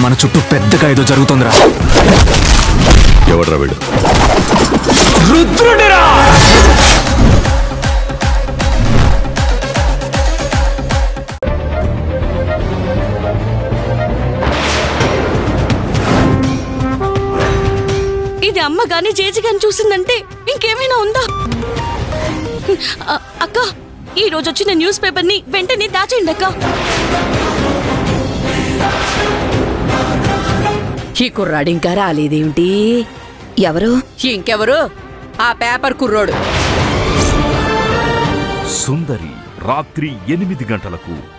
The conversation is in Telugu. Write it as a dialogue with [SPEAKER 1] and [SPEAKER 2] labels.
[SPEAKER 1] మన చుట్టూ పెద్దగా ఏదో జరుగుతుందిరా
[SPEAKER 2] ఎవడ్రా వీడు
[SPEAKER 1] రుద్రుడిరా
[SPEAKER 3] ఇది అమ్మ గాని జేజి గాని చూసిందంటే ఇంకేమైనా ఉందా అ- అక్క ఈ రోజు వచ్చిన న్యూస్ పేపర్ ని వెంటనే దాచేయండి అక్క
[SPEAKER 4] ఈ కుర్రాడు ఇంకా రాలేదేమిటి
[SPEAKER 5] ఎవరు
[SPEAKER 4] ఇంకెవరు ఆ పేపర్ కుర్రోడు
[SPEAKER 6] సుందరి రాత్రి ఎనిమిది గంటలకు